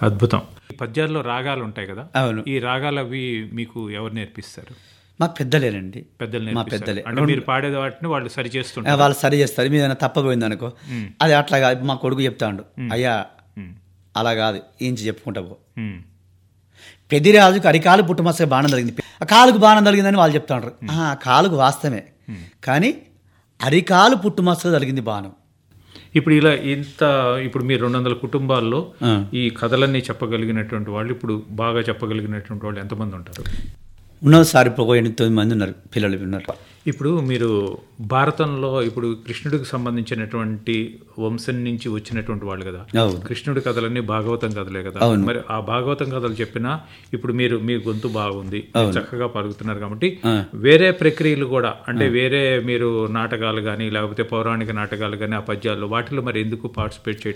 అద్భుతం ఈ పద్యాల్లో రాగాలు ఉంటాయి కదా అవును ఈ రాగాలు అవి మీకు ఎవరు నేర్పిస్తారు మా పెద్దలేనండి పెద్దలు మా నేర్పిస్తారు పెద్దలే అంటే మీరు పాడే వాటిని వాళ్ళు సరి ఆ, చేస్తుంటారు వాళ్ళు సరి చేస్తారు మీద ఏదైనా తప్పపోయింది అనుకో అది అట్లా కాదు మా కొడుకు చెప్తాడు అయ్యా ఉమ్, అలా కాదు ఏంచి చెప్పుకుంటా పో ఉమ్, పెద్దిరాజుకు అరికాలు పుట్టుమసగా బాణం జరిగింది ఆ కాలుకు బాణం జరిగిందని వాళ్ళు చెప్తాండ్రు ఆ కాలుకు వాస్తవమే కానీ అరికాలు పుట్టుమసగా జరిగింది బాణం ఇప్పుడు ఇలా ఇంత ఇప్పుడు మీరు రెండు వందల కుటుంబాల్లో ఆ. ఈ కథలన్నీ చెప్పగలిగినటువంటి వాళ్ళు ఇప్పుడు బాగా చెప్పగలిగినటువంటి వాళ్ళు ఎంతమంది ఉంటారు ఉన్నది సార్ ఇప్పుడు ఒక ఎనిమిది తొమ్మిది మంది ఉన్నారు పిల్లలు ఉన్నారు ఇప్పుడు మీరు భారతంలో ఇప్పుడు కృష్ణుడికి సంబంధించినటువంటి వంశం నుంచి వచ్చినటువంటి వాళ్ళు కదా అవును కృష్ణుడి కథలన్నీ భాగవతం కథలే కదా అవును. మరి ఆ భాగవతం కథలు చెప్పినా ఇప్పుడు మీరు మీ గొంతు బాగుంది మీరు చక్కగా పలుకుతున్నారు కాబట్టి ఆ. వేరే ప్రక్రియలు కూడా అంటే వేరే మీరు నాటకాలు కానీ లేకపోతే పౌరాణిక నాటకాలు కానీ ఆ పద్యాలు వాటిలో మరి ఎందుకు పార్టిసిపేట్ చేయడం